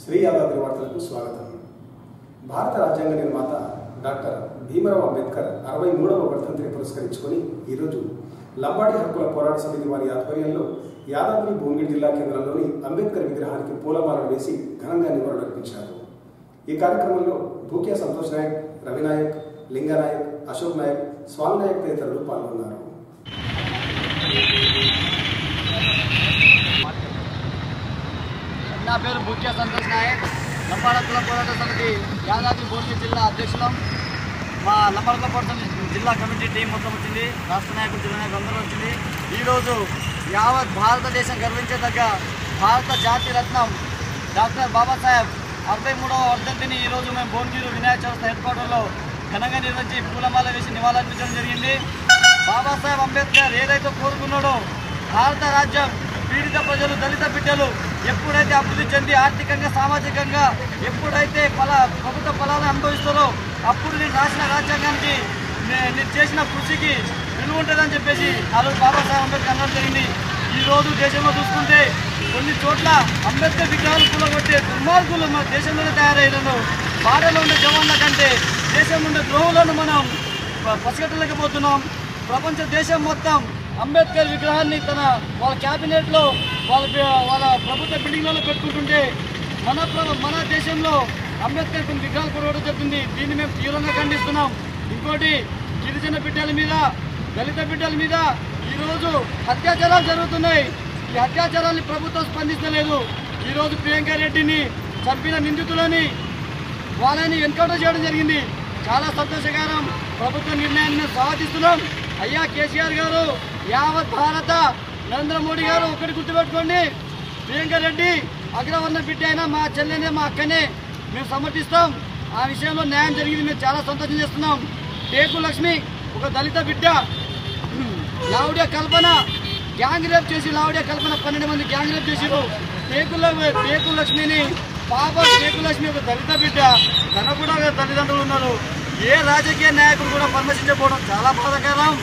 శ్రీ యాదాద్రి వార్తలకు స్వాగతం భారత రాజ్యాంగ నిర్మాత డాక్టర్ భీమరావు అంబేద్కర్ అరవై మూడవ వర్ధంతిని పురస్కరించుకొని ఈరోజు లంబాడి హక్కుల పోరాట సమితి వారి ఆధ్వర్యంలో యాదాద్రి భువనగిరి జిల్లా కేంద్రంలోని అంబేద్కర్ విగ్రహానికి పూలమాలలు వేసి ఘనంగా నివాళులర్పించారు ఈ కార్యక్రమంలో భూక్యా సంతోష్ నాయక్ రవినాయక్ లింగనాయక్ అశోక్ నాయక్ స్వామి నాయక్ తదితరులు పాల్గొన్నారు నా పేరు ముఖ్య సంతోష్ నాయక్ లంబాడకుల పోరాట సమితి యాదాద్రి భువనగిరి జిల్లా అధ్యక్షులం మా లంబాడకుల పోరాట సమితి జిల్లా కమిటీ టీం మొత్తం వచ్చింది రాష్ట్ర నాయకులు జిల్లా నాయకులు అందరూ వచ్చింది ఈరోజు యావత్ భారతదేశం గర్వించదగ్గ భారత జాతి రత్నం డాక్టర్ బాబాసాహెబ్ అరవై మూడవ వర్ధంతిని ఈరోజు మేము భువనగిరి వినాయక చవితి హెడ్ క్వార్టర్లో ఘనంగా నిర్వహించి పూలమాల వేసి నివాళులర్పించడం జరిగింది బాబాసాహెబ్ అంబేద్కర్ ఏదైతే కోరుకున్నాడో భారత రాజ్యం పీడిత ప్రజలు దళిత బిడ్డలు ఎప్పుడైతే అభివృద్ధి చెంది ఆర్థికంగా సామాజికంగా ఎప్పుడైతే ఫల ప్రభుత్వ ఫలాలను అనుభవిస్తారో అప్పుడు నేను రాసిన రాజ్యాంగానికి నే- నేను చేసిన కృషికి విలువ ఉంటుందని చెప్పేసి ఆ రోజు బాబాసాహెబ్ అంబేద్కర్ అనడం జరిగింది ఈ రోజు దేశంలో చూసుకుంటే కొన్ని చోట్ల అంబేద్కర్ విగ్రహాలు కూలగొట్టే దుర్మార్గులు మన దేశంలోనే తయారయ్యారు బాధలో ఉండే జవాన్ల కంటే దేశంలో ఉండే ద్రోహులను మనం ప- పసిగట్టలేకపోతున్నాం ప్రపంచ దేశం మొత్తం అంబేద్కర్ విగ్రహాన్ని తన వాళ్ళ క్యాబినెట్లో వాళ్ళ పి- వాళ్ళ ప్రభుత్వ బిల్డింగ్లలో పెట్టుకుంటుంటే మన ప్ర- మన దేశంలో అంబేద్కర్ కొన్ని విగ్రహాలు కొనడం చెప్తుంది దీన్ని మేము తీవ్రంగా ఖండిస్తున్నాం ఇంకోటి గిరిజన బిడ్డల మీద దళిత బిడ్డల మీద ఈరోజు అత్యాచారాలు జరుగుతున్నాయి ఈ అత్యాచారాన్ని ప్రభుత్వం స్పందిస్తలేదు ఈరోజు ప్రియాంక రెడ్డిని చంపిన నిందితులని వాళ్ళని ఎన్కౌంటర్ చేయడం జరిగింది చాలా సంతోషకరం ప్రభుత్వ నిర్ణయాన్ని స్వాగతిస్తున్నాం అయ్యా కేసీఆర్ గారు యావత్ భారత నరేంద్ర మోడీ గారు ఒకటి గుర్తుపెట్టుకోండి ప్రియాంక రెడ్డి అగ్రవర్ణ బిడ్డ అయినా మా చెల్లెనే మా అక్కనే మేము సమర్థిస్తాం ఆ విషయంలో న్యాయం జరిగింది మేము చాలా సంతోషం చేస్తున్నాం టేకు లక్ష్మి ఒక దళిత బిడ్డ లావుడియా కల్పన గ్యాంగ్ రేప్ చేసి లావుడియా కల్పన పన్నెండు మంది గ్యాంగ్ రేప్ చేసిరు టేకుల టేకు లక్ష్మిని పాప టేకు లక్ష్మి ఒక దళిత బిడ్డ తన కూడా తల్లిదండ్రులు ఉన్నారు ఏ రాజకీయ నాయకుడు కూడా పరామర్శించకపోవడం చాలా బాధాకరం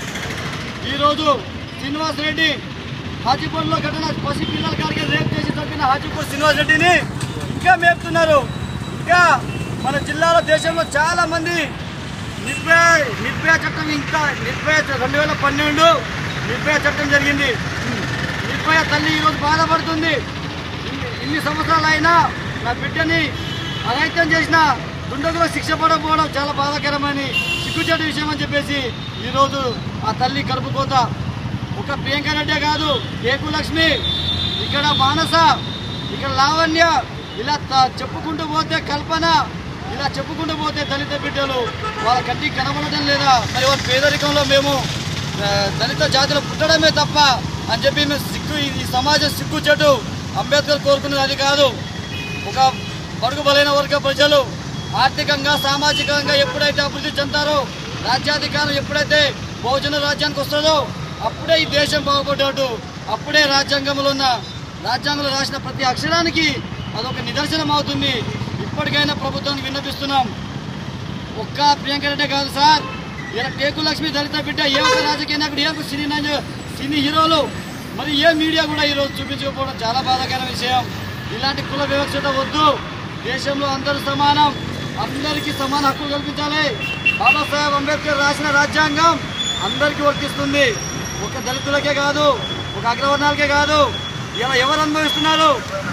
ఈరోజు శ్రీనివాస్ రెడ్డి హాజీపూర్లో ఘటన పసి పిల్లల కాడికి రేప్ చేసి చంపిన హాజీపూర్ శ్రీనివాస్ రెడ్డిని ఇంకా మేపుతున్నారు ఇంకా మన జిల్లాలో దేశంలో చాలా మంది నిర్భయ నిర్భయ చట్టం ఇంకా నిర్భయ రెండు వేల పన్నెండు నిర్భయ చట్టం జరిగింది నిర్భయ తల్లి ఈరోజు బాధపడుతుంది ఇన్ని- ఇన్ని సంవత్సరాలు అయినా నా బిడ్డని అఘాయిత్యం చేసిన దుండగులో శిక్ష పడకపోవడం చాలా బాధాకరమని సిగ్గుచేటు విషయం అని చెప్పేసి ఈరోజు ఆ తల్లి కడుపు కోత ఒక ప్రియాంక రెడ్డే కాదు కేకు లక్ష్మి ఇక్కడ మానస ఇక్కడ లావణ్య ఇలా త- చెప్పుకుంటూ పోతే కల్పన ఇలా చెప్పుకుంటూ పోతే దళిత బిడ్డలు వాళ్ళ కంటికి కనబడటం లేదా మరి వాళ్ళ పేదరికంలో మేము ఆ, దళిత జాతిలో పుట్టడమే తప్ప అని చెప్పి మేము సిగ్గు ఈ- ఈ సమాజం సిగ్గు చెట్టు అంబేద్కర్ కోరుకున్నది అది కాదు ఒక బడుగు బలైన వర్గ ప్రజలు ఆర్థికంగా సామాజికంగా ఎప్పుడైతే అభివృద్ధి చెందుతారో రాజ్యాధికారం ఎప్పుడైతే బహుజన రాజ్యానికి వస్తుందో అప్పుడే ఈ దేశం బాగుపడ్డాడు అప్పుడే రాజ్యాంగంలో ఉన్న రాజ్యాంగంలో రాసిన ప్రతి అక్షరానికి అదొక నిదర్శనం అవుతుంది ఇప్పటికైనా ప్రభుత్వానికి విన్నపిస్తున్నాం ఒక్క ప్రియాంక రెడ్డి కాదు సార్ ఇలా టేకు లక్ష్మి దళిత బిడ్డ ఏ ఒక్క రాజకీయ నాయకుడు ఏ ఒక్క సినీ నాయ- సినీ హీరోలు మరి ఏ మీడియా కూడా ఈరోజు చూపించకపోవడం చాలా బాధాకర విషయం ఇలాంటి కుల వివక్షత వద్దు దేశంలో అందరూ సమానం అందరికీ సమాన హక్కులు కల్పించాలి బాబాసాహెబ్ అంబేద్కర్ రాసిన రాజ్యాంగం అందరికీ వర్తిస్తుంది ఒక దళితులకే కాదు ఒక అగ్రవర్ణాలకే కాదు ఇలా ఎవరు అనుభవిస్తున్నారు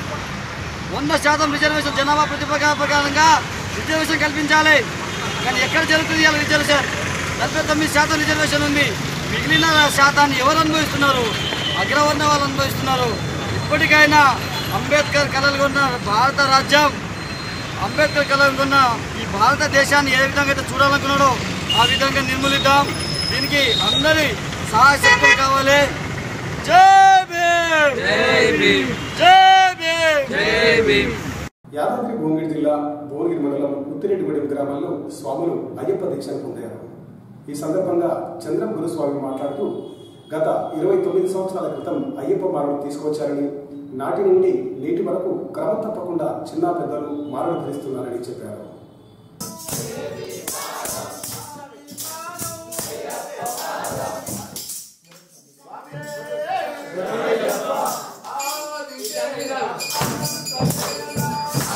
వంద శాతం రిజర్వేషన్ జనాభా ప్రతిపగా ప్రకారంగా రిజర్వేషన్ కల్పించాలి కానీ ఎక్కడ జరుగుతుంది ఇలా రిజర్వేషన్ నలభై తొమ్మిది శాతం రిజర్వేషన్ ఉంది మిగిలిన శాతాన్ని ఎవరు అనుభవిస్తున్నారు అగ్రవర్ణ వాళ్ళు అనుభవిస్తున్నారు ఇప్పటికైనా అంబేద్కర్ కలలుగొన్న భారత రాజ్యం అంబేద్కర్ కలలుగొన్న ఈ భారతదేశాన్ని ఏ విధంగా అయితే చూడాలనుకున్నాడో ఆ విధంగా నిర్మూలిద్దాం దీనికి అందరి సహాయ శక్తులు కావాలి జై భీమ్ జై భీమ్ యాదాద్రి భువనగిరి జిల్లా భువనగిరి మండలం ఉత్తిరెడ్డిగూడెం గ్రామంలో స్వాములు అయ్యప్ప దీక్షను పొందారు ఈ సందర్భంగా చంద్రం గురుస్వామి మాట్లాడుతూ గత ఇరవై తొమ్మిది సంవత్సరాల క్రితం అయ్యప్ప మాలను తీసుకొచ్చారని నాటి నుండి నేటి వరకు క్రమం తప్పకుండా చిన్న పెద్దలు మాలను ధరిస్తున్నారని చెప్పారు ఆ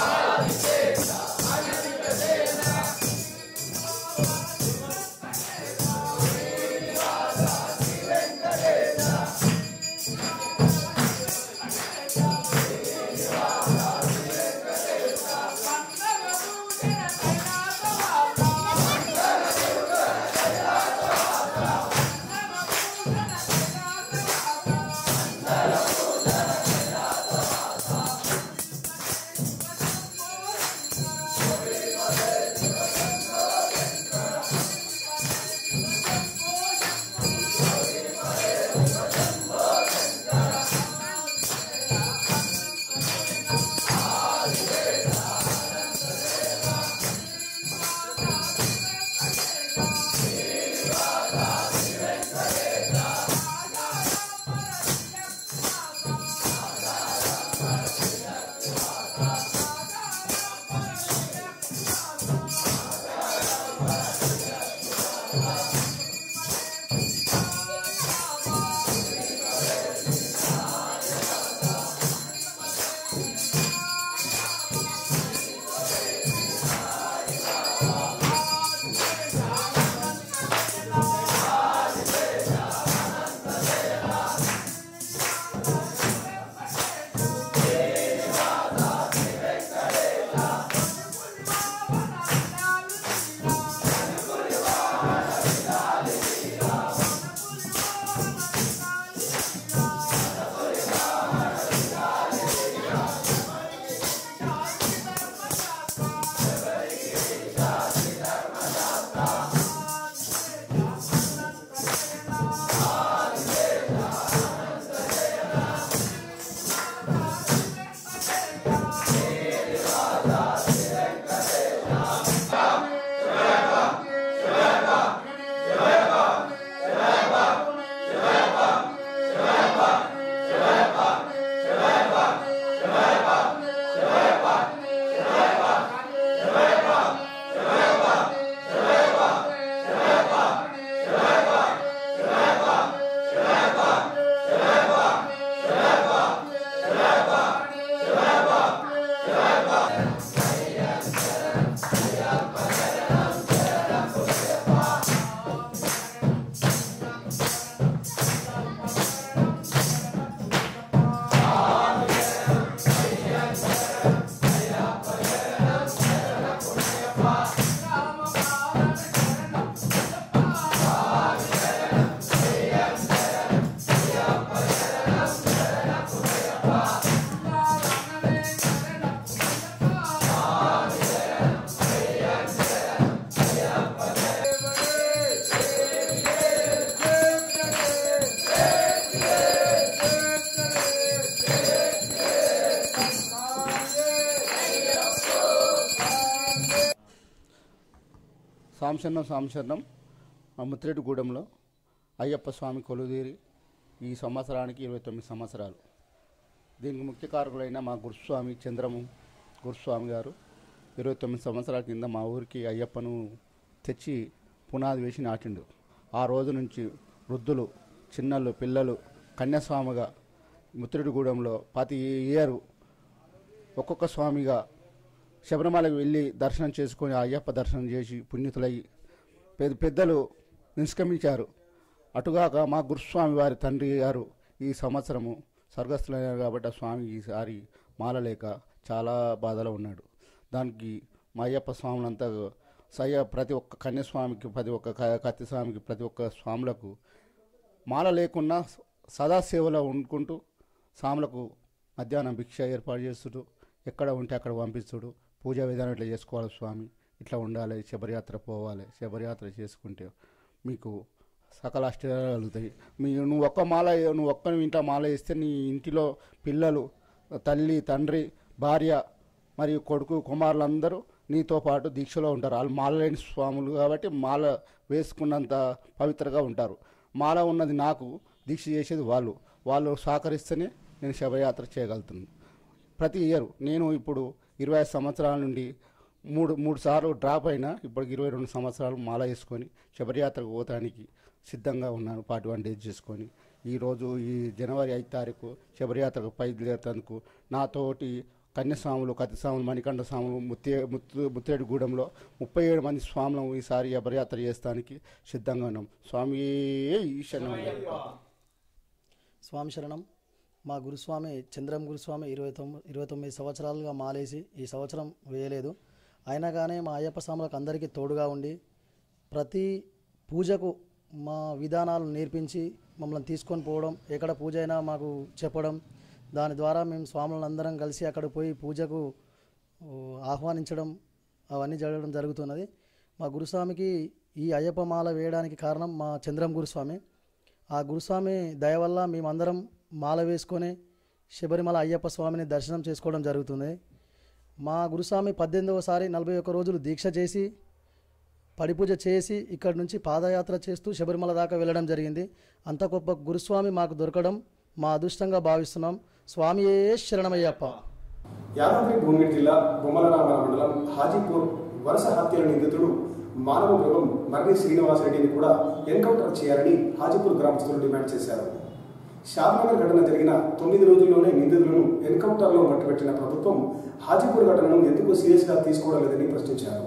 సాంశరణం సాంశరణం మా ముత్తిరెడ్డిగూడెంలో అయ్యప్ప స్వామి కొలుదీరి ఈ సంవత్సరానికి ఇరవై తొమ్మిది సంవత్సరాలు దీనికి ముఖ్య కారకులైన మా గురుస్వామి చంద్రము గురుస్వామి గారు ఇరవై తొమ్మిది సంవత్సరాల కింద మా ఊరికి అయ్యప్పను తెచ్చి పునాది వేసి నాటిండు ఆ రోజు నుంచి వృద్ధులు చిన్నలు పిల్లలు కన్యాస్వామిగా ముత్తిరెడ్డిగూడెంలో ప్రతి ఇయర్ ఒక్కొక్క స్వామిగా శబరిమలకు వెళ్ళి దర్శనం చేసుకొని ఆ అయ్యప్ప దర్శనం చేసి పుణ్యతులై పెద్ద పెద్దలు నిష్క్రమించారు అటుగాక మా గురుస్వామి వారి తండ్రి గారు ఈ సంవత్సరము స్వర్గస్థులయ్యారు కాబట్టి ఆ స్వామి ఈసారి మాలలేక చాలా బాధలో ఉన్నాడు దానికి మా అయ్యప్ప స్వాములంతా సయ్య ప్రతి ఒక్క కన్యస్వామికి ప్రతి ఒక్క క- కత్తి స్వామికి ప్రతి ఒక్క స్వాములకు మాల లేకున్నా సదాసేవలో ఉండుకుంటూ స్వాములకు మధ్యాహ్నం భిక్ష ఏర్పాటు చేస్తుడు ఎక్కడ ఉంటే అక్కడ పంపిస్తుడు పూజా విధానం ఇట్లా చేసుకోవాలి స్వామి ఇట్లా ఉండాలి శబరియాత్ర పోవాలి శబరియాత్ర చేసుకుంటే మీకు సకల అష్టాలు కలుగుతాయి మీ నువ్వు ఒక్క మాల నువ్వు ఒక్క ఇంట మాల వేస్తే నీ ఇంటిలో పిల్లలు తల్లి తండ్రి భార్య మరియు కొడుకు కుమారులందరూ నీతో పాటు దీక్షలో ఉంటారు వాళ్ళు మాల లేని స్వాములు కాబట్టి మాల వేసుకున్నంత పవిత్రగా ఉంటారు మాల ఉన్నది నాకు దీక్ష చేసేది వాళ్ళు వాళ్ళు సహకరిస్తేనే నేను శబరియాత్ర చేయగలుగుతున్నాను ప్రతి ఇయర్ నేను ఇప్పుడు ఇరవై ఐదు సంవత్సరాల నుండి మూడు మూడు సార్లు డ్రాప్ అయినా ఇప్పటికి ఇరవై రెండు సంవత్సరాలు మాల వేసుకొని శబరియాత్రకు పోతానికి సిద్ధంగా ఉన్నాను పార్టీ వన్ డేస్ చేసుకొని ఈరోజు ఈ జనవరి ఐదు తారీఖు శబరియాత్రకు పైదేతందుకు నాతోటి కన్యస్వాములు కత్తిస్వాములు మణికంఠ స్వాములు ముత్తే ముత్తు ముత్తేడుగూడెంలో ముప్పై ఏడు మంది స్వాములను ఈసారి శబరియాత్ర చేస్తానికి సిద్ధంగా ఉన్నాం స్వామి ఈశ్వరం స్వామి శరణం మా గురుస్వామి చంద్రం గురుస్వామి ఇరవై తొమ్మిది ఇరవై తొమ్మిది సంవత్సరాలుగా మాలేసి ఈ సంవత్సరం వేయలేదు అయినా కానీ మా అయ్యప్ప స్వాములకు అందరికీ తోడుగా ఉండి ప్రతి పూజకు మా విధానాలు నేర్పించి మమ్మల్ని తీసుకొని పోవడం ఎక్కడ పూజ అయినా మాకు చెప్పడం దాని ద్వారా మేము స్వాములందరం కలిసి అక్కడ పోయి పూజకు ఓ, ఆహ్వానించడం అవన్నీ జరగడం జరుగుతున్నది మా గురుస్వామికి ఈ అయ్యప్ప మాల వేయడానికి కారణం మా చంద్రం గురుస్వామి ఆ గురుస్వామి దయ వల్ల మేమందరం మాల వేసుకొని శబరిమల అయ్యప్ప స్వామిని దర్శనం చేసుకోవడం జరుగుతుంది మా గురుస్వామి పద్దెనిమిదవసారి నలభై ఒక్క రోజులు దీక్ష చేసి పడిపూజ చేసి ఇక్కడి నుంచి పాదయాత్ర చేస్తూ శబరిమల దాకా వెళ్ళడం జరిగింది అంత గొప్ప గురుస్వామి మాకు దొరకడం మా అదృష్టంగా భావిస్తున్నాం స్వామియే శరణమయ్యప్ప యాదాద్రి భువనగిరి జిల్లా బొమ్మలరామల మండలం హాజీపూర్ వరుస హత్యల నిందితుడు మానవ మృగం మర్రి శ్రీనివాసరెడ్డిని కూడా ఎన్కౌంటర్ చేయాలని హాజీపూర్ గ్రామస్తులు డిమాండ్ చేశారు షాద్నగర్ ఘటన జరిగిన తొమ్మిది రోజుల్లోనే నిందితులను ఎన్కౌంటర్లో మట్టుపెట్టిన ప్రభుత్వం హాజీపూర్ ఘటనను ఎందుకు సీరియస్గా తీసుకోవడం లేదని ప్రశ్నించారు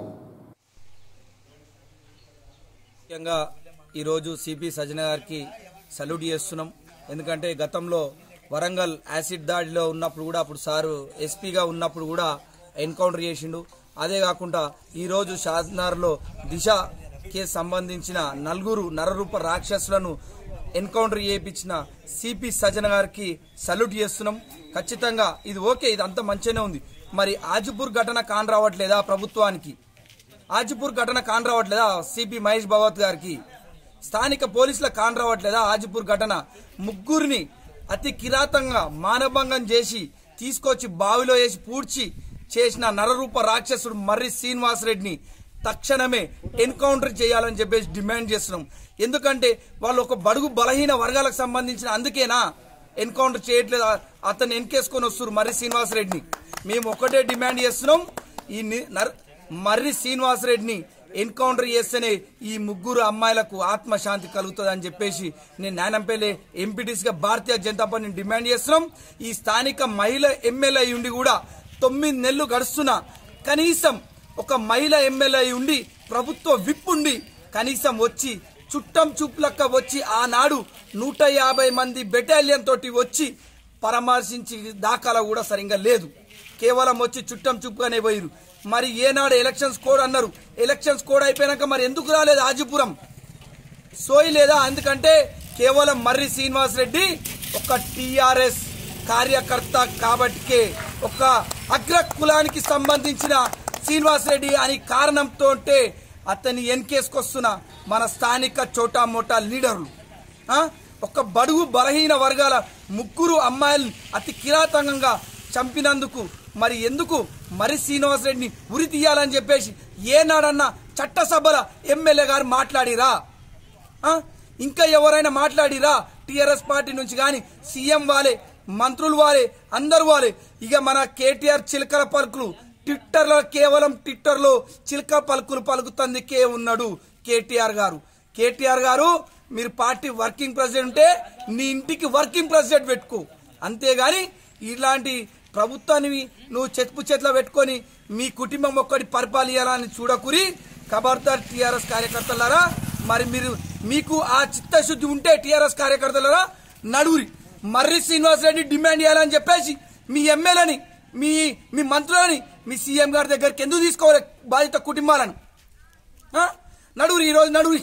ముఖ్యంగా ఈరోజు సిపి సజ్జన గారికి సల్యూట్ చేస్తున్నాం ఎందుకంటే గతంలో వరంగల్ యాసిడ్ దాడిలో ఉన్నప్పుడు కూడా అప్పుడు సారు ఎస్పీగా ఉన్నప్పుడు కూడా ఎన్కౌంటర్ చేసిండు అదే కాకుండా ఈరోజు షాద్నార్లో దిశ కేసు సంబంధించిన నలుగురు నరరూప రాక్షసులను ఎన్కౌంటర్ చేయించిన సిపి సజ్జన గారికి సల్యూట్ చేస్తున్నాం ఖచ్చితంగా ఇది ఓకే ఇది అంత మంచిగానే ఉంది మరి ఆజిపూర్ ఘటన కాన్ రావట్లేదా ప్రభుత్వానికి ఆజిపూర్ ఘటన కాన్ రావట్లేదా సిపి మహేష్ భగవత్ గారికి స్థానిక పోలీసుల కాన్ రావట్లేదా ఆజిపూర్ ఘటన ముగ్గురిని అతి కిరాతంగా మానభంగం చేసి తీసుకొచ్చి బావిలో వేసి పూడ్చి చేసిన నరరూప రాక్షసుడు మర్రి శ్రీనివాస్ రెడ్డిని తక్షణమే ఎన్కౌంటర్ చేయాలని చెప్పేసి డిమాండ్ చేస్తున్నాం ఎందుకంటే వాళ్ళు ఒక బడుగు బలహీన వర్గాలకు సంబంధించిన అందుకేనా ఎన్కౌంటర్ చేయట్లేదు అతన్ని ఎన్కేసుకొని వస్తున్నారు మర్రి శ్రీనివాస్ రెడ్డిని మేము ఒకటే డిమాండ్ చేస్తున్నాం ఈ ని- నర్- మర్రి శ్రీనివాస్ రెడ్డిని ఎన్కౌంటర్ చేస్తేనే ఈ ముగ్గురు అమ్మాయిలకు ఆత్మశాంతి కలుగుతుంది అని చెప్పేసి నేను నాయనంపల్లి ఎంపీటీసీ గా భారతీయ జనతా పార్టీని డిమాండ్ చేస్తున్నాం ఈ స్థానిక మహిళ ఎమ్మెల్యే ఉండి కూడా తొమ్మిది నెలలు గడుస్తున్నా కనీసం ఒక మహిళ ఎమ్మెల్యే ఉండి ప్రభుత్వ విప్ ఉండి కనీసం వచ్చి చుట్టం చూపులక్క వచ్చి ఆనాడు నూట యాభై మంది బెటాలియన్ తోటి వచ్చి పరామర్శించి దాఖలా కూడా సరిగ్గా లేదు కేవలం వచ్చి చుట్టం చూపుగానే పోయిరు మరి ఏనాడు ఎలక్షన్స్ కోడ్ అన్నారు ఎలక్షన్స్ కోడ్ అయిపోయాక మరి ఎందుకు రాలేదు ఆజిపురం సోయి లేదా ఎందుకంటే కేవలం మర్రి శ్రీనివాస్ రెడ్డి ఒక టిఆర్ఎస్ కార్యకర్త కాబట్టికే ఒక అగ్ర కులానికి సంబంధించిన శ్రీనివాస్ రెడ్డి అని కారణంతో అతని ఎన్కేసుకొస్తున్న మన స్థానిక చోటా మోటా లీడర్లు ఆ? ఒక బడుగు బలహీన వర్గాల ముగ్గురు అమ్మాయిలు అతి కిరాతకంగా చంపినందుకు మరి ఎందుకు మరి శ్రీనివాస్ రెడ్డిని ఉరి తీయాలని చెప్పేసి ఏనాడన్నా చట్టసభల ఎమ్మెల్యే గారు మాట్లాడిరా ఆ? ఇంకా ఎవరైనా మాట్లాడిరా టిఆర్ఎస్ పార్టీ నుంచి కానీ సీఎం వాలే మంత్రులు వాలే అందరు వాలే ఇక మన కేటీఆర్ చిలకల పలుకులు ట్విట్టర్లో కేవలం ట్విట్టర్లో చిలక పలుకులు పలుకుతుంది కే ఉన్నాడు కేటీఆర్ గారు కేటీఆర్ గారు మీరు పార్టీ వర్కింగ్ ప్రెసిడెంట్ ఉంటే నీ ఇంటికి వర్కింగ్ ప్రెసిడెంట్ పెట్టుకో అంతేగాని ఇలాంటి ప్రభుత్వాన్ని నువ్వు చెత్పు చేతిలో పెట్టుకొని మీ కుటుంబం ఒక్కటి పరిపాలియాలని చూడకురి ఖబర్దార్ టీఆర్ఎస్ కార్యకర్తలారా మరి మీరు మీకు ఆ చిత్తశుద్ధి ఉంటే టీఆర్ఎస్ కార్యకర్తలారా నడుగురి మర్రి శ్రీనివాస్ రెడ్డి డిమాండ్ చేయాలని చెప్పేసి మీ ఎమ్మెల్యేని మీ మీ మంత్రులని మీ సీఎం గారి దగ్గరికి ఎందుకు తీసుకోవాలి బాధిత కుటుంబాలను ఆ? నడుగురి ఈరోజు నడుగురి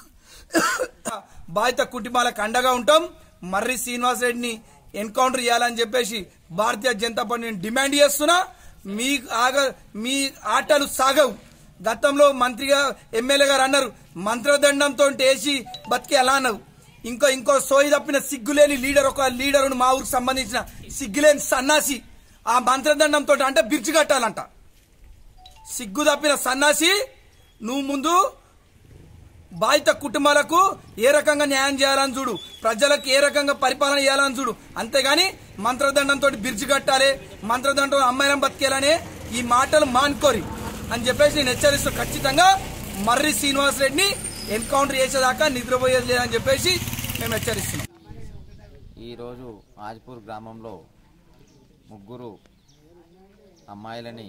బాధిత కుటుంబాలకు అండగా ఉంటాం మర్రి శ్రీనివాస్ రెడ్డిని ఎన్కౌంటర్ చేయాలని చెప్పేసి భారతీయ జనతా పార్టీని డిమాండ్ చేస్తున్నా మీ ఆగ మీ ఆటలు సాగవు గతంలో మంత్రిగా ఎమ్మెల్యే గారు అన్నారు మంత్రదండంతో వేసి బతికి ఎలా అన్నావు ఇంకో ఇంకో సోయి తప్పిన సిగ్గులేని లీడర్ ఒక లీడర్ మా ఊరికి సంబంధించిన సిగ్గులేని సన్నాసి ఆ మంత్రదండంతో అంటే బిర్చి కట్టాలంట సిగ్గు తప్పిన సన్నాసి నువ్వు ముందు బాధిత కుటుంబాలకు ఏ రకంగా న్యాయం చేయాలని చూడు ప్రజలకు ఏ రకంగా పరిపాలన చేయాలని చూడు అంతేగాని మంత్రదండంతో బిర్జి కట్టాలి మంత్రదండం అమ్మాయిలను బతికేయాలనే ఈ మాటలు మానుకోరి అని చెప్పేసి నేను హెచ్చరిస్తూ ఖచ్చితంగా మర్రి శ్రీనివాస్ రెడ్డిని ఎన్కౌంటర్ చేసేదాకా నిద్రపోయేది లేదని చెప్పేసి మేము హెచ్చరిస్తున్నాం ఈరోజు ఆజ్పూర్ గ్రామంలో ముగ్గురు అమ్మాయిలని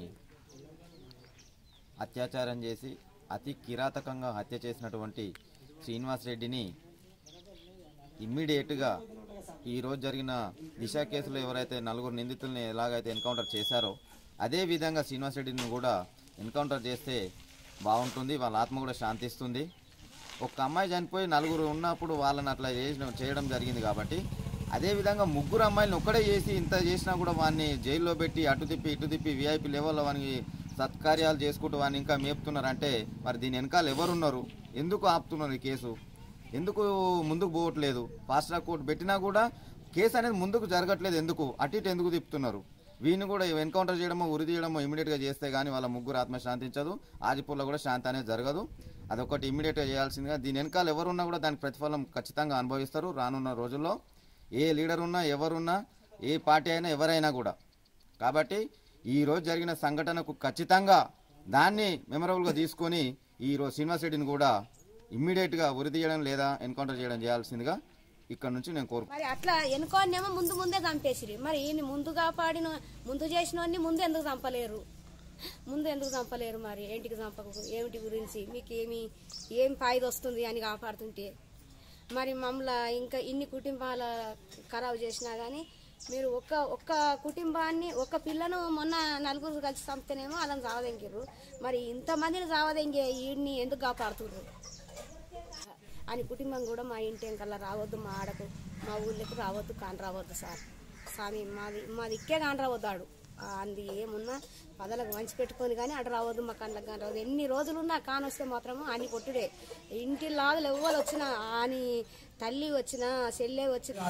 అత్యాచారం చేసి అతి కిరాతకంగా హత్య చేసినటువంటి శ్రీనివాస్ రెడ్డిని ఇమ్మీడియట్గా ఈరోజు జరిగిన దిశ కేసులో ఎవరైతే నలుగురు నిందితుల్ని ఎలాగైతే ఎన్కౌంటర్ చేశారో అదే విధంగా శ్రీనివాస్ రెడ్డిని కూడా ఎన్కౌంటర్ చేస్తే బాగుంటుంది వాళ్ళ ఆత్మ కూడా శాంతిస్తుంది ఒక అమ్మాయి చనిపోయి నలుగురు ఉన్నప్పుడు వాళ్ళని అట్లా చేసిన చేయడం జరిగింది కాబట్టి అదేవిధంగా ముగ్గురు అమ్మాయిలను ఒక్కడే చేసి ఇంత చేసినా కూడా వాడిని జైల్లో పెట్టి అటు తిప్పి ఇటు తిప్పి విఐపి లెవెల్లో వానికి సత్కార్యాలు చేసుకుంటూ వాడిని ఇంకా మేపుతున్నారంటే మరి దీని వెనకాల ఎవరున్నారు ఎందుకు ఆపుతున్నారు ఈ కేసు ఎందుకు ముందుకు పోవట్లేదు ఫాస్ట్ ట్రాక్ కోర్టు పెట్టినా కూడా కేసు అనేది ముందుకు జరగట్లేదు ఎందుకు అటు ఇటు ఎందుకు తిప్పుతున్నారు వీని కూడా ఎన్కౌంటర్ చేయడమో ఉరి తీయడమో ఇమీడియట్గా చేస్తే కానీ వాళ్ళ ముగ్గురు ఆత్మ శాంతించదు ఆజిపూర్లో కూడా శాంతి అనేది జరగదు అదొకటి ఇమీడియట్గా చేయాల్సిందిగా దీని వెనకాల ఎవరున్నా కూడా దానికి ప్రతిఫలం ఖచ్చితంగా అనుభవిస్తారు రానున్న రోజుల్లో ఏ లీడర్ ఉన్నా ఎవరున్నా ఏ పార్టీ అయినా ఎవరైనా కూడా కాబట్టి ఈ రోజు జరిగిన సంఘటనకు ఖచ్చితంగా దాన్ని మెమరబుల్గా తీసుకొని ఈ రోజు శ్రీనివాస్ రెడ్డిని కూడా ఇమ్మీడియట్గా ఉరి తీయడం లేదా ఎన్కౌంటర్ చేయడం చేయాల్సిందిగా ఇక్కడ నుంచి నేను కోరు మరి అట్లా ఎన్నుకోనేమో ముందు ముందే చంపేసిరి మరి ఈయన ముందు కాపాడిన ముందు చేసిన ముందు ఎందుకు చంపలేరు ముందు ఎందుకు చంపలేరు మరి ఏంటికి చంపకు ఏమిటి గురించి మీకు ఏమి ఏం ఫాయిదా వస్తుంది అని కాపాడుతుంటే మరి మమ్మల్ని ఇంకా ఇన్ని కుటుంబాల ఖరాబు చేసినా కానీ మీరు ఒక్క ఒక్క కుటుంబాన్ని ఒక్క పిల్లను మొన్న నలుగురు కలిసి చంపితేనేమో వాళ్ళని చావదెంగిర్రు మరి ఇంతమందిని చావదెంగే వీడిని ఎందుకు కాపాడుతుర్రు అని కుటుంబం కూడా మా ఇంటి వెనకాల రావద్దు మా ఆడకు మా ఊళ్ళకి రావద్దు కాని రావద్దు సార్ స్వామి మాది మాది ఇక్కే కాని రావద్దు ఆడు ఆ, అంది ఏమున్నా పదలకు మంచి పెట్టుకొని కానీ అటు రావద్దు మా కళ్ళకి కాని రావద్దు ఎన్ని రోజులున్నా కాని వస్తే మాత్రము అని కొట్టుడే ఇంటి లాదులు ఎవ్వరు వచ్చినా అని తల్లి వచ్చినా చెల్లె వచ్చినా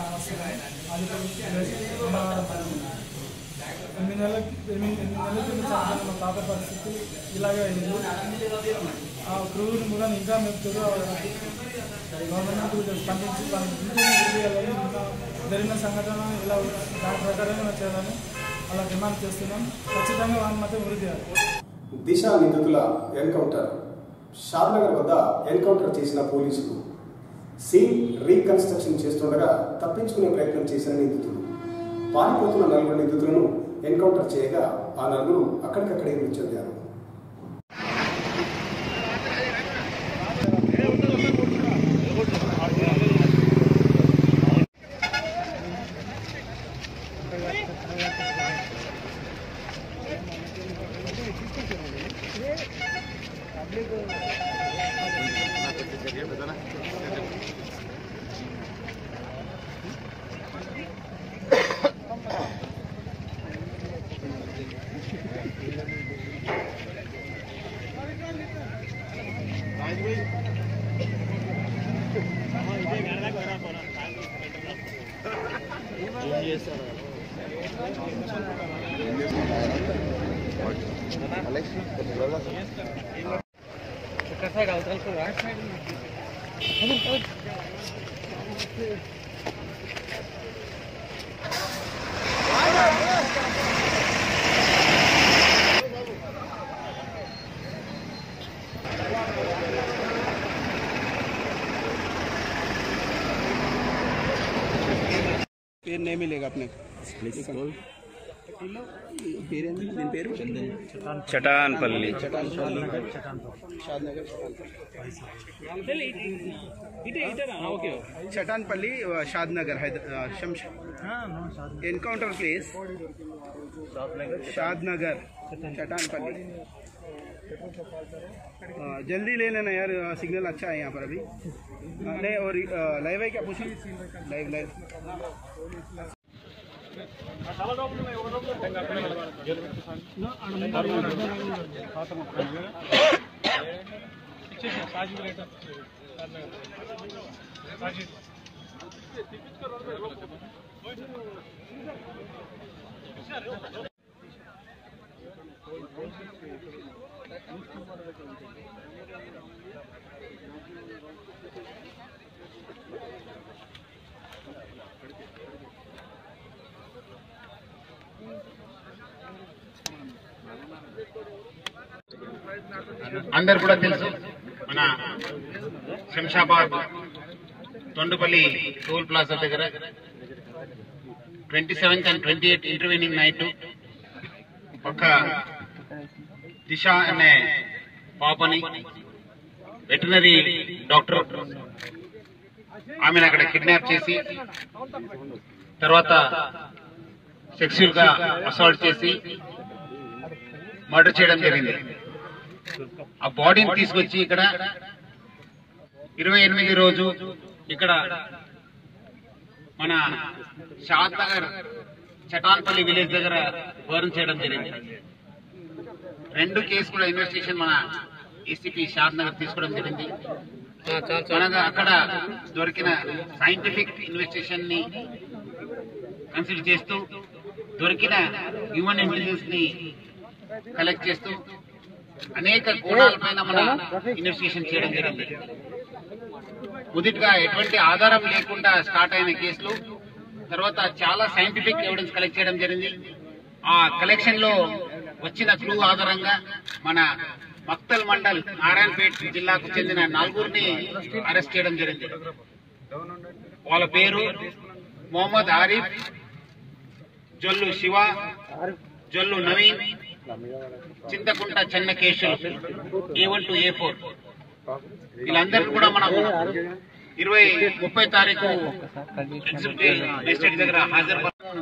ఎనిమిది నెలలకి ఎనిమిది ఎనిమిది నెలల కింద చనిపోయిన మా తాత పరిస్థితి ఇలాగే అయింది ఆ క్రూరుని కూడా ఇంకా మెప్తుగా గవర్నమెంట్ స్పందించి వాళ్ళని ఇంటిని వదిలేయాలని ఇంకా జరిగిన సంఘటన ఇలా దాని ప్రకారంగా చేయాలని అలా డిమాండ్ చేస్తున్నాం ఖచ్చితంగా వాళ్ళని మాత్రం వృద్ధి చేయాలి దిశ నిందితుల ఎన్కౌంటర్ షాద్నగర్ వద్ద ఎన్కౌంటర్ చేసిన పోలీసులు సీన్ రీకన్స్ట్రక్షన్ చేస్తుండగా తప్పించుకునే ప్రయత్నం చేసిన నిందితులు పారిపోతున్న నలుగురు నిందితులను ఎన్కౌంటర్ చేయగా ఆ నలుగురు అక్కడికక్కడే మృతి చెందారు పేరు నేమే లేక अपने పేరేంటి దీని పేరు చటాన్పల్లి చటాన్పల్లి షాద్నగర్ చటాన్పల్లి షాద్నగర్ హైదరాబాద్ శంష एनकाउंटर प्लेस शादनगर चटानपल्ली अ, जल्दी ले लेना यार सिग्नल अच्छा है यहाँ पर अभी अ, नहीं और लाइव है क्या पूछ लाइव लाइव అందరు కూడా తెలుసు మన శంషాబాద్ తొండపల్లి టోల్ ప్లాజా దగ్గర twenty seventh and twenty eighth intervening night ఒక దిశ అనే పాపని వెటనరీ డాక్టర్ ఆమెను అక్కడ కిడ్నాప్ చేసి తర్వాత సెక్సువల్ గా అసాల్ట్ చేసి మర్డర్ చేయడం జరిగింది ఆ బాడీని తీసుకొచ్చి ఇక్కడ ఇరవై ఎనిమిది రోజు ఇక్కడ మన షాద్ నగర్ చటాన్పల్లి విలేజ్ దగ్గర బర్న్ చేయడం జరిగింది రెండు కేసు కూడా ఇన్వెస్టిగేషన్ మన ఏసీపీ షాద్ నగర్ తీసుకోవడం జరిగింది మనకు అక్కడ దొరికిన సైంటిఫిక్ ఇన్వెస్టిగేషన్ ని కన్సిడర్ చేస్తూ దొరికిన హ్యూమన్ ఇంటెలిజెన్స్ ని కలెక్ట్ చేస్తూ అనేక కోణాలపైన మన ఇన్వెస్టిగేషన్ చేయడం జరిగింది మొదటిగా ఎటువంటి ఆధారం లేకుండా స్టార్ట్ అయిన కేసులు తర్వాత చాలా సైంటిఫిక్ ఎవిడెన్స్ కలెక్ట్ చేయడం జరిగింది ఆ కలెక్షన్ లో వచ్చిన క్లూ ఆధారంగా మన మక్తల్ మండల్ నారాయణపేట్ జిల్లాకు చెందిన నలుగురిని అరెస్ట్ చేయడం జరిగింది వాళ్ళ పేరు Mohammed Arif Jollu Shiva Jollu Naveen Chintakunta Chennakesavulu A one to A four వీళ్ళందరికీ కూడా మనం ఇరవై ముప్పై తారీఖు ఎగ్జిక్యూటివ్ మేజిస్ట్రేట్ దగ్గర హాజరు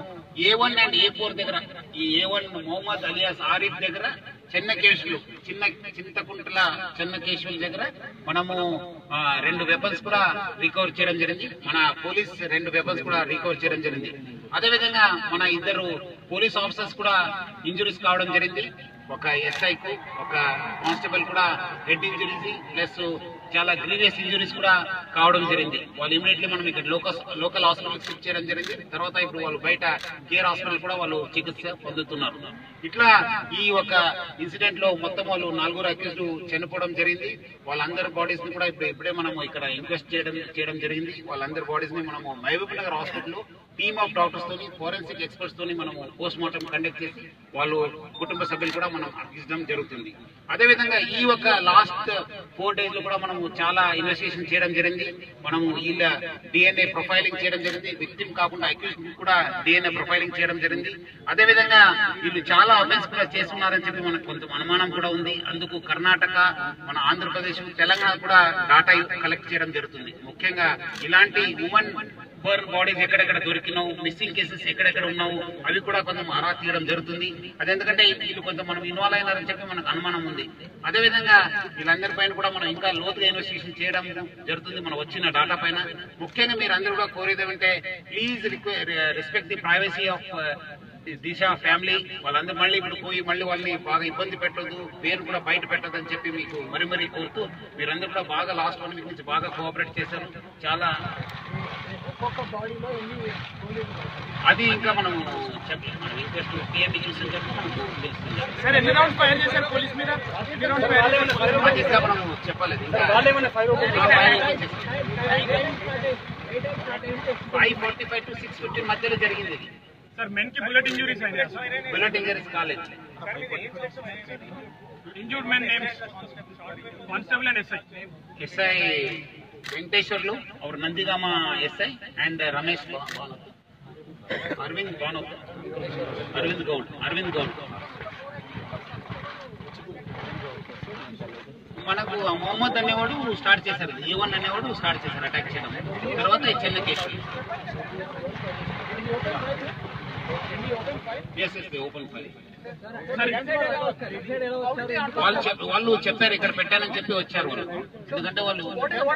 A one and A four దగ్గర ఈ A one Mohammed alias Arif దగ్గర చిన్న కేసులు చిన్న చింతకుంటల చిన్న కేసుల దగ్గర మనము ఆ, రెండు వెపన్స్ కూడా రికవర్ చేయడం జరిగింది మన పోలీస్ రెండు వెపన్స్ కూడా రికవర్ చేయడం జరిగింది అదేవిధంగా మన ఇద్దరు పోలీస్ ఆఫీసర్స్ కూడా ఇంజురీస్ కావడం జరిగింది ఒక ఎస్ఐ కు ఒక కానిస్టేబుల్ కూడా హెడ్ ఇంజురీస్ ప్లస్ చాలా గ్రీవియస్ ఇంజురీస్ కూడా కావడం జరిగింది వాళ్ళు ఇమీడియట్లీ మనం ఇక్కడ లోకల్ లోకల్ హాస్పిటల్ షిఫ్ట్ చేయడం జరిగింది తర్వాత ఇప్పుడు వాళ్ళు బయట కేర్ హాస్పిటల్ కూడా వాళ్ళు చికిత్స పొందుతున్నారు ఇట్లా ఈ ఒక ఇన్సిడెంట్ లో మొత్తం వాళ్ళు నలుగురు అక్యూజ్డ్ చనిపోవడం జరిగింది వాళ్ళందరి బాడీస్ ని కూడా ఇప్పుడు ఇప్పుడే మనం ఇక్కడ ఇంక్వెస్ట్ చేయడం చేయడం జరిగింది వాళ్ళందరి బాడీస్ ని మనము Mahabubnagar hospital team of doctors తోని ఫోరెన్సిక్ ఎక్స్పర్ట్స్ తోని మనము పోస్ట్ మార్టం కండక్ట్ చేసి వాళ్ళు కుటుంబ సభ్యులు కూడా మనం అర్పించడం జరుగుతుంది అదేవిధంగా ఈ ఒక లాస్ట్ ఫోర్ డేస్ లో కూడా మనము చాలా ఇన్వెస్టిగేషన్ చేయడం జరిగింది మనము వీళ్ళ డిఎన్ఏ ప్రొఫైలింగ్ చేయడం జరిగింది విక్టిమ్ కాకుండా అక్యూజ్ కూడా డిఎన్ఏ ప్రొఫైలింగ్ చేయడం జరిగింది అదేవిధంగా వీళ్ళు చాలా అఫెన్స్ కూడా చేస్తున్నారని చెప్పి మనకు కొంత అనుమానం కూడా ఉంది అందుకు కర్ణాటక మన ఆంధ్రప్రదేశ్ తెలంగాణ కూడా డాటా కలెక్ట్ చేయడం జరుగుతుంది ముఖ్యంగా ఇలాంటి ఉమెన్ బర్న్ బాడీస్ ఎక్కడెక్కడ దొరికినావు మిస్సింగ్ కేసెస్ ఎక్కడెక్కడ ఉన్నావు అవి కూడా కొంచెం ఆరా తీయడం జరుగుతుంది అదెందుకంటే వీళ్ళు కొంత మనం ఇన్వాల్వ్ అయినారని చెప్పి మనకు అనుమానం ఉంది అదేవిధంగా వీళ్ళందరి పైన కూడా మనం ఇంకా లోతుగా ఇన్వెస్టిగేషన్ చేయడం జరుగుతుంది మనం వచ్చిన డాటా పైన ముఖ్యంగా మీరు అందరూ కూడా కోరేది ఏమంటే please respect the privacy of Disha family వాళ్ళందరూ మళ్ళీ ఇప్పుడు పోయి మళ్ళీ వాళ్ళని బాగా ఇబ్బంది పెట్టదు పేరు కూడా బయట పెట్టదు అని చెప్పి మీకు మరి మరీ కోరుతూ మీరందరూ కూడా బాగా లాస్ట్ వన్ వీక్ నుంచి బాగా కోఆపరేట్ చేశారు చాలా అది ఇంకా మనం చెప్పలేదు మనం ఇంట్రెస్ట్ పిఎంఈ చూసిన చెప్పి మనకు తెలుస్తుంది సార్ ఎన్ని రౌండ్స్ ఫైర్ చేశారు పోలీస్ మీద ఎన్ని రౌండ్స్ ఫైర్ చేశారు చెప్పలేదు వాళ్ళు ఏమన్నా fire five forty five to six fifty మధ్యలో జరిగింది ఇది సార్ మెన్ కి బుల్లెట్ ఇంజురీస్ అయ్యాయి బుల్లెట్ ఇంజరీస్ కాలేదు injured men names constable and SI SI Venkateswarlu और నందిగామ ఎస్ఐ అండ్ రమేష్ భానోత్ అరవింద్ భానోత్ అరవింద్ గౌడ్ అరవింద్ గౌడ్ మనకు ఆ మొహమ్మద్ అనేవాడు స్టార్ట్ చేశారు ఏ వన్ అనేవాడు స్టార్ట్ చేశారు అటాక్ చేయడం తర్వాత ఈ చిన్న case S S open fire వాళ్ళు చెప్- వాళ్ళు చెప్పారు ఇక్కడ పెట్టానని చెప్పి వచ్చారు వాళ్ళు ఎందుకంటే వాళ్ళు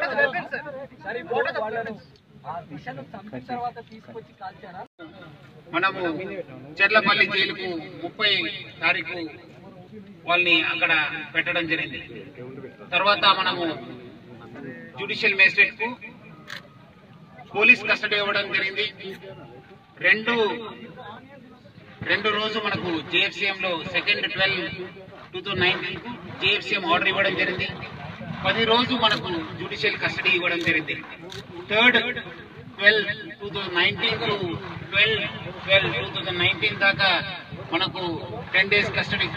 మనము చెర్లపల్లి జైలుకు ముప్పై తారీఖు వాళ్ళని అక్కడ పెట్టడం జరిగింది తర్వాత మనము జ్యుడిషియల్ మేజిస్ట్రేట్ కు పోలీస్ కస్టడీ ఇవ్వడం జరిగింది రెండు రెండు రోజు మనకు జేఎఫ్సీఎం లో second twelve two thousand nineteen కు జేఎఫ్సీఎం ఆర్డర్ ఇవ్వడం జరిగింది పది రోజు మనకు జ్యుడిషియల్ కస్టడీ ఇవ్వడం జరిగింది third twelve two thousand nineteen to twelve twelve two thousand nineteen దాకా మనకు టెన్ డేస్ కస్టడీ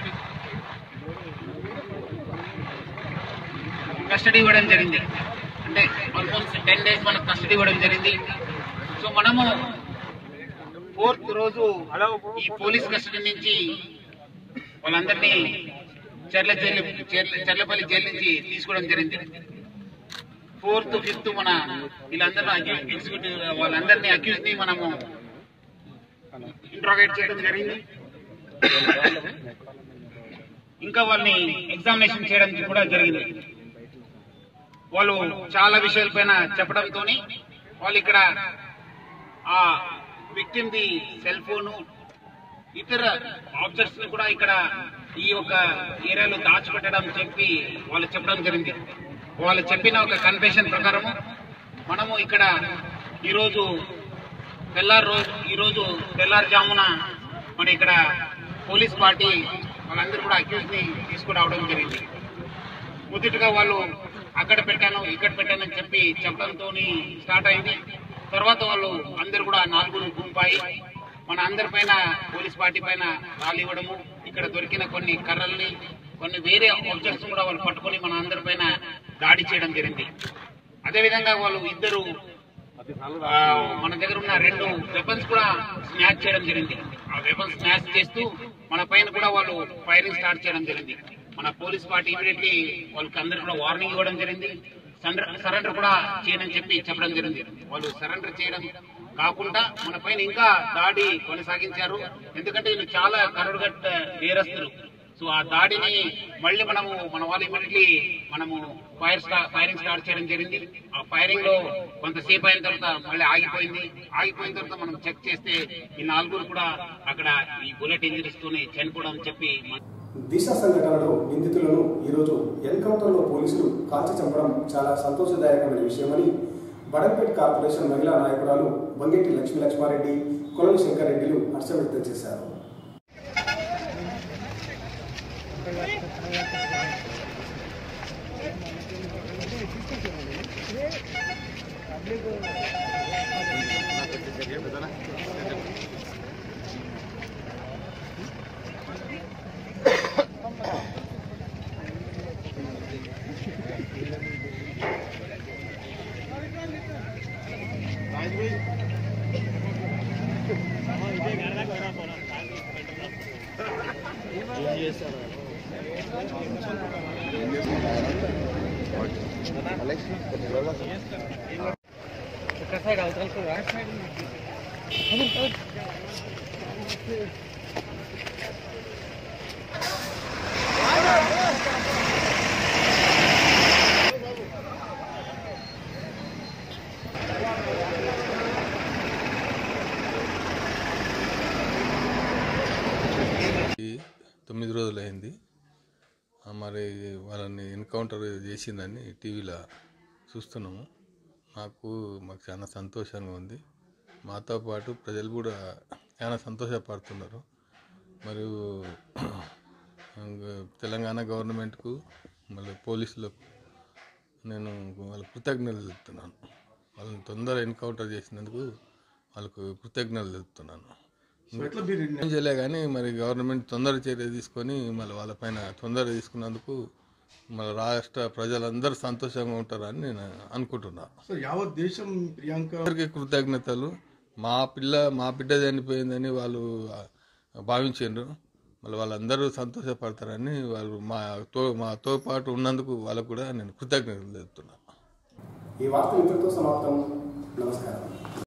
కస్టడీ ఇవ్వడం జరిగింది అంటే ఆల్మోస్ట్ టెన్ డేస్ మనకు కస్టడీ ఇవ్వడం జరిగింది సో మనము ఫోర్త్ రోజు ఈ పోలీస్ కస్టడీ నుంచి వాళ్ళందరినీ చెర్ల జైలు చెర్ల- చెర్లపల్లి జైలు నుంచి తీసుకోవడం జరిగింది ఫోర్త్ ఫిఫ్త్ మన వీళ్ళందరూ ఎగ్జిక్యూటివ్ వాళ్ళందరినీ అక్యూజ్ ని మనము ఇంట్రాగేట్ చేయడం జరిగింది ఇంకా వాళ్ళని ఎగ్జామినేషన్ చేయడం కూడా జరిగింది వాళ్ళు చాలా విషయాలపైన చెప్పడంతో వాళ్ళు ఇక్కడ ఆ విక్టిమ్ ది సెల్ ఫోను ఇతర ఆబ్జెక్ట్స్ ని కూడా ఇక్కడ ఈ యొక్క ఏరియాలో దాచిపెట్టడం చెప్పి వాళ్ళు చెప్పడం జరిగింది వాళ్ళు చెప్పిన ఒక కన్ఫెషన్ ప్రకారము మనము ఇక్కడ ఈరోజు తెల్లారు రోజు ఈరోజు తెల్లారుజామున మన ఇక్కడ పోలీస్ పార్టీ వాళ్ళందరూ కూడా అక్యూజ్ ని తీసుకురావడం జరిగింది మొదటిగా వాళ్ళు అక్కడ పెట్టాను ఇక్కడ పెట్టాను అని చెప్పి చెప్పడంతో స్టార్ట్ అయింది తర్వాత వాళ్ళు అందరు కూడా నాలుగురు గుంపాయి మన అందరి పైన పోలీస్ పార్టీ పైన రాళ్ళు ఇవ్వడము ఇక్కడ దొరికిన కొన్ని కర్రల్ని కొన్ని వేరే ఆబ్జెక్ట్స్ కూడా వాళ్ళు పట్టుకొని మన అందరి పైన దాడి చేయడం జరిగింది అదేవిధంగా వాళ్ళు ఇద్దరు ఆ, మన దగ్గర ఉన్న రెండు వెపన్స్ కూడా స్నాచ్ చేయడం జరిగింది ఆ వెపన్స్ స్నాచ్ చేస్తూ మన పైన కూడా వాళ్ళు ఫైరింగ్ స్టార్ట్ చేయడం జరిగింది మన పోలీస్ పార్టీ ఇమీడియట్లీ వాళ్ళకి అందరు కూడా వార్నింగ్ ఇవ్వడం జరిగింది సరెండర్ కూడా చేయనని చెప్పి చెప్పడం జరిగింది వాళ్ళు సరెండర్ చేయడం కాకుండా మన పైన ఇంకా దాడి కొనసాగించారు ఎందుకంటే వీళ్ళు చాలా కరుడుగట్ట నేరస్తులు సో ఆ దాడిని మళ్ళీ మనము మన వాళ్ళు ఇమీడియట్లీ మనము ఫైర్ స్టా ఫైరింగ్ స్టార్ట్ చేయడం జరిగింది ఆ ఫైరింగ్ లో కొంతసేపు అయిన తర్వాత మళ్ళీ ఆగిపోయింది ఆగిపోయిన తర్వాత మనం చెక్ చేస్తే ఈ నలుగురు కూడా అక్కడ ఈ బుల్లెట్ ఇంజరీస్ తోని చనిపోవడం చెప్పి మన- దిశ సంఘటనలో నిందితులను ఈరోజు ఎన్కౌంటర్లో పోలీసులు కాల్చి చంపడం చాలా సంతోషదాయకమైన విషయమని బడంపేట్ కార్పొరేషన్ మహిళా నాయకురాలు వంగెట్టి లక్ష్మీ లక్ష్మారెడ్డి కొలను శంకర్ రెడ్డిలు హర్షం వ్యక్తం చేశారు ఈ తొమ్మిది రోజులైంది ఆ మరి వాళ్ళని ఎన్కౌంటర్ చేసిందని టీవీలో చూస్తున్నాము మాకు మాకు చాలా సంతోషంగా ఉంది మాతో పాటు ప్రజలు కూడా చాలా సంతోషపడుతున్నారు మరియు తెలంగాణ గవర్నమెంట్కు మళ్ళీ పోలీసులకు నేను వాళ్ళ కృతజ్ఞతలు తెలుపుతున్నాను వాళ్ళని తొందర ఎన్కౌంటర్ చేసినందుకు వాళ్ళకు కృతజ్ఞతలు తెలుపుతున్నాను ఎట్లా మీరు ఏం చేయలే కానీ మరి గవర్నమెంట్ తొందర చర్య తీసుకొని మళ్ళీ వాళ్ళపైన తొందర తీసుకున్నందుకు మన రాష్ట్ర ప్రజలందరూ సంతోషంగా ఉంటారని నేను అనుకుంటున్నా సో యావత్ దేశం ప్రియాంక అందరికీ కృతజ్ఞతలు మా పిల్ల మా బిడ్డ చనిపోయిందని వాళ్ళు భావించారు మళ్ళీ వాళ్ళందరూ సంతోషపడతారని వాళ్ళు మా తో మాతో పాటు ఉన్నందుకు వాళ్ళకు కూడా నేను కృతజ్ఞతలు తెలుపుతున్నాను ఈ వార్త ఇంతటితో సమాప్తం నమస్కారం